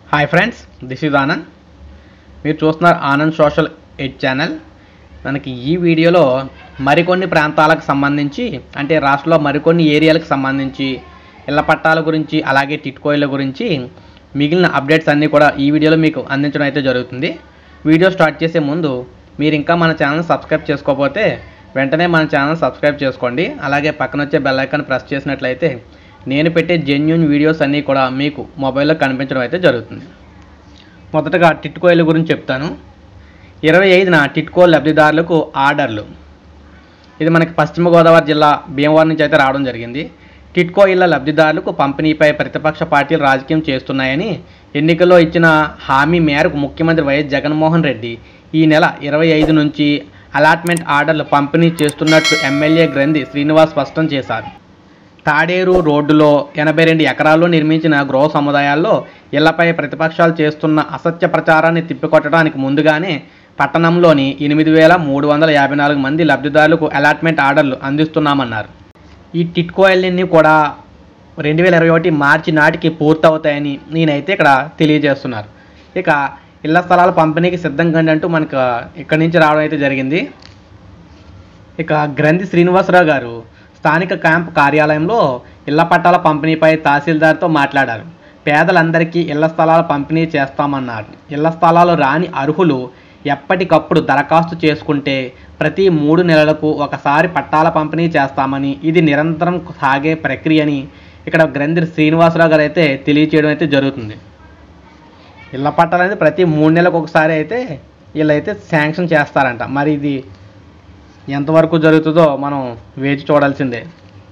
hi friends this is Anand మీరు చూస్తున్నారు Anand social ఎడ్ channel మనకి ఈ వీడియోలో మరికొన్ని ప్రాంతాలకు సంబంధించి అంటే రాష్ట్రంలో మరికొన్ని ఏరియాలకు సంబంధించి ఇళ్ల పట్టాల గురించి అలాగే టిట్కోయిల గురించి మిగిలిన అప్డేట్స్ అన్నీ కూడా ఈ వీడియోలో మీకు అందించడం అయితే జరుగుతుంది వీడియో స్టార్ట్ చేసే ముందు మీరు ఇంకా మన ఛానల్ సబ్స్క్రైబ్ చేసుకోకపోతే వెంటనే మన ఛానల్ సబ్స్క్రైబ్ చేసుకోండి అలాగే పక్కన వచ్చే బెల్ ఐకాన్ ప్రెస్ చేసినట్లయితే నేను పెట్టే జెన్యున్ వీడియోస్ అన్నీ కూడా మీకు మొబైల్లో కనిపించడం అయితే జరుగుతుంది మొదటగా టిట్కోయిల గురించి చెప్తాను ఇరవై ఐదున టిట్కో లబ్ధిదారులకు ఆర్డర్లు ఇది మనకి పశ్చిమ గోదావరి జిల్లా భీమవరం నుంచి అయితే రావడం జరిగింది టిట్కో ఇళ్ల లబ్ధిదారులకు పంపిణీపై ప్రతిపక్ష పార్టీలు రాజకీయం చేస్తున్నాయని ఎన్నికల్లో ఇచ్చిన హామీ మేరకు ముఖ్యమంత్రి వైఎస్ జగన్మోహన్ రెడ్డి ఈ నెల ఇరవై ఐదు నుంచి అలాట్మెంట్ ఆర్డర్లు పంపిణీ చేస్తున్నట్లు ఎమ్మెల్యే గ్రంథి శ్రీనివాస్ స్పష్టం చేశారు తాడేరు రోడ్డులో ఎనభై రెండు ఎకరాల్లో నిర్మించిన గృహ సముదాయాల్లో ఇళ్లపై ప్రతిపక్షాలు చేస్తున్న అసత్య ప్రచారాన్ని తిప్పికొట్టడానికి ముందుగానే పట్టణంలోని ఎనిమిది వేల మూడు వందల యాభై నాలుగు మంది లబ్ధిదారులకు అలాట్మెంట్ ఆర్డర్లు అందిస్తున్నామన్నారు ఈ టిట్కోయిల్ని కూడా రెండు వేల ఇరవై ఒకటి మార్చి నాటికి పూర్తవుతాయని నేనైతే ఇక్కడ తెలియజేస్తున్నారు ఇక ఇళ్ల స్థలాల పంపిణీకి సిద్ధం కండి అంటూ మనకు ఇక్కడి నుంచి రావడం అయితే జరిగింది ఇక గ్రంథి శ్రీనివాసరావు గారు స్థానిక క్యాంప్ కార్యాలయంలో ఇళ్ల పట్టాల పంపిణీపై తహసీల్దార్తో మాట్లాడారు పేదలందరికీ ఇళ్ల స్థలాల పంపిణీ చేస్తామన్నారు ఇళ్ల స్థలాలు రాని అర్హులు ఎప్పటికప్పుడు దరఖాస్తు చేసుకుంటే ప్రతి మూడు నెలలకు ఒకసారి పట్టాల పంపిణీ చేస్తామని ఇది నిరంతరం సాగే ప్రక్రియని ఇక్కడ గ్రంథి శ్రీనివాసరావు గారు అయితే తెలియచేయడం అయితే జరుగుతుంది ఇళ్ల పట్టాలు అనేది ప్రతి మూడు నెలలకు ఒకసారి అయితే వీళ్ళైతే శాంక్షన్ చేస్తారంట మరి ఇది ఎంతవరకు జరుగుతుందో మనం వేచి చూడాల్సిందే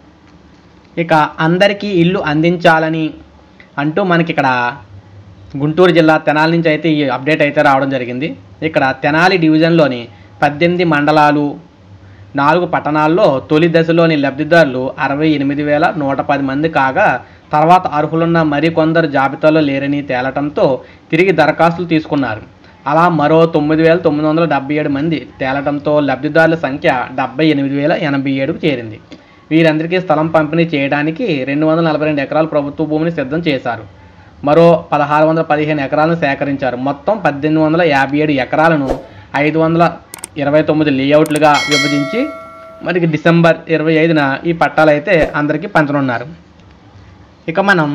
ఇక అందరికీ ఇల్లు అందించాలని అంటూ మనకి ఇక్కడ గుంటూరు జిల్లా తెనాలి నుంచి అయితే ఈ అప్డేట్ అయితే రావడం జరిగింది ఇక్కడ తెనాలి డివిజన్లోని పద్దెనిమిది మండలాలు నాలుగు పట్టణాల్లో తొలి దశలోని లబ్ధిదారులు అరవై ఎనిమిది వేల నూట పది మంది కాగా తర్వాత అర్హులున్న మరికొందరు జాబితాలో లేరని తేలటంతో తిరిగి దరఖాస్తులు తీసుకున్నారు అలా మరో తొమ్మిది వేల తొమ్మిది వందల డెబ్బై ఏడు మంది తేలటంతో లబ్ధిదారుల సంఖ్య డెబ్బై ఎనిమిది వేల ఎనభై ఏడుకు చేరింది వీరందరికీ స్థలం పంపిణీ చేయడానికి రెండు వందల నలభై రెండు ఎకరాల ప్రభుత్వ భూమిని సిద్ధం చేశారు మరో పదహారు వందల పదిహేను ఎకరాలను సేకరించారు మొత్తం పద్దెనిమిది వందల యాభై ఏడు ఎకరాలను ఐదు వందల ఇరవై తొమ్మిది లేఅవుట్లుగా విభజించి మనకి డిసెంబర్ ఇరవై ఐదున ఈ పట్టాలు అయితే అందరికీ పంచనున్నారు ఇక మనం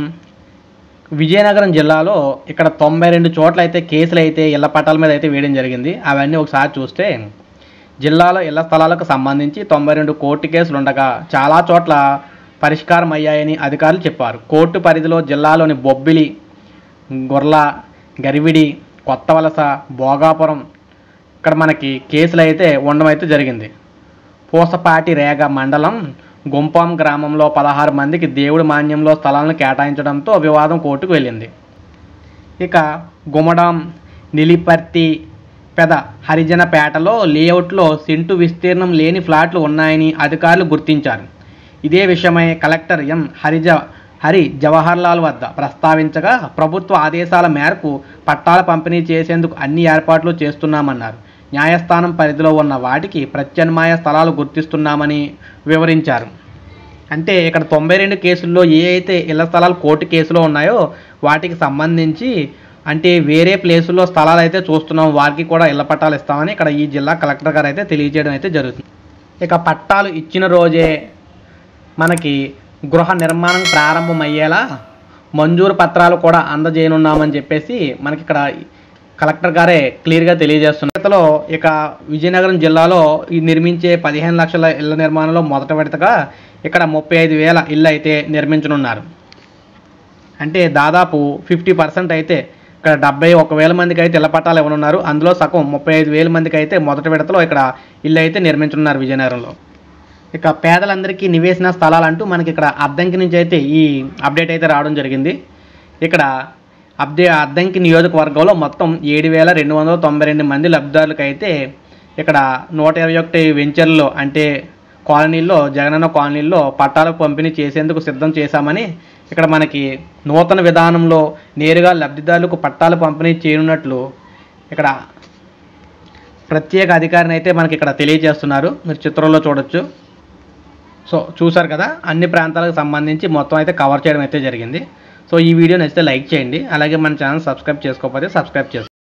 విజయనగరం జిల్లాలో ఇక్కడ తొంభై రెండు చోట్ల అయితే కేసులు అయితే ఇళ్ల పట్టాల మీద అయితే వేయడం జరిగింది అవన్నీ ఒకసారి చూస్తే జిల్లాలో ఇళ్ల స్థలాలకు సంబంధించి తొంభై రెండు కోర్టు కేసులు ఉండగా చాలా చోట్ల పరిష్కారం అయ్యాయని అధికారులు చెప్పారు కోర్టు పరిధిలో జిల్లాలోని బొబ్బిలి గొర్ల గరివిడి కొత్తవలస భోగాపురం ఇక్కడ మనకి కేసులు అయితే ఉండడం అయితే జరిగింది పూసపాటి రేగ మండలం గుంపం గ్రామంలో పదహారు మందికి దేవుడి మాన్యంలో స్థలాలను కేటాయించడంతో వివాదం కోర్టుకు వెళ్ళింది ఇక గుమడం నిలిపర్తి పెద హరిజనపేటలో లేఅవుట్లో సెంటు విస్తీర్ణం లేని ఫ్లాట్లు ఉన్నాయని అధికారులు గుర్తించారు ఇదే విషయమై కలెక్టర్ ఎం హరిజ హరి జవహర్లాల్ వద్ద ప్రస్తావించగా ప్రభుత్వ ఆదేశాల మేరకు పట్టాల పంపిణీ చేసేందుకు అన్ని ఏర్పాట్లు చేస్తున్నామన్నారు న్యాయస్థానం పరిధిలో ఉన్న వాటికి ప్రత్యామ్నాయ స్థలాలు గుర్తిస్తున్నామని వివరించారు అంటే ఇక్కడ తొంభై రెండు కేసుల్లో ఏ అయితే ఇళ్ల స్థలాలు కోర్టు కేసులో ఉన్నాయో వాటికి సంబంధించి అంటే వేరే ప్లేసుల్లో స్థలాలు అయితే చూస్తున్నాం వారికి కూడా ఇళ్ల పట్టాలు ఇస్తామని ఇక్కడ ఈ జిల్లా కలెక్టర్ గారు అయితే తెలియజేయడం అయితే జరుగుతుంది ఇక పట్టాలు ఇచ్చిన రోజే మనకి గృహ నిర్మాణం ప్రారంభమయ్యేలా మంజూరు పత్రాలు కూడా అందజేయనున్నామని చెప్పేసి మనకి ఇక్కడ కలెక్టర్ గారే క్లియర్గా తెలియజేస్తున్నారు విడతలో ఇక విజయనగరం జిల్లాలో ఈ నిర్మించే పదిహేను లక్షల ఇళ్ల నిర్మాణంలో మొదటి విడతగా ఇక్కడ ముప్పై ఐదు వేల ఇళ్ళు అయితే నిర్మించనున్నారు అంటే దాదాపు ఫిఫ్టీ పర్సెంట్ అయితే ఇక్కడ డెబ్బై ఒక వేల మందికి అయితే ఇళ్ల పట్టాలు ఇవ్వనున్నారు అందులో సగం ముప్పై ఐదు వేల మందికి అయితే మొదటి విడతలో ఇక్కడ ఇల్లు అయితే నిర్మించనున్నారు విజయనగరంలో ఇక పేదలందరికీ నివేశన స్థలాలు అంటూ మనకి ఇక్కడ అద్దంకి నుంచి అయితే ఈ అప్డేట్ అయితే రావడం జరిగింది ఇక్కడ అబ్దే అద్దంకి నియోజకవర్గంలో మొత్తం ఏడు వేల రెండు వందల తొంభై రెండు మంది లబ్ధిదారులకు అయితే ఇక్కడ నూట ఇరవై ఒకటి వెంచర్లో అంటే కాలనీల్లో జగనన్న కాలనీల్లో పట్టాలకు పంపిణీ చేసేందుకు సిద్ధం చేశామని ఇక్కడ మనకి నూతన విధానంలో నేరుగా లబ్ధిదారులకు పట్టాలు పంపిణీ చేయనున్నట్లు ఇక్కడ ప్రత్యేక అధికారిని అయితే మనకి ఇక్కడ తెలియజేస్తున్నారు మీరు చిత్రంలో చూడొచ్చు సో చూసారు కదా అన్ని ప్రాంతాలకు సంబంధించి మొత్తం అయితే కవర్ చేయడం అయితే జరిగింది సో ఈ వీడియో నచ్చితే లైక్ చేయండి అలాగే మన ఛానల్ సబ్స్క్రైబ్ చేసుకోకపోతే సబ్స్క్రైబ్ చేసుకోండి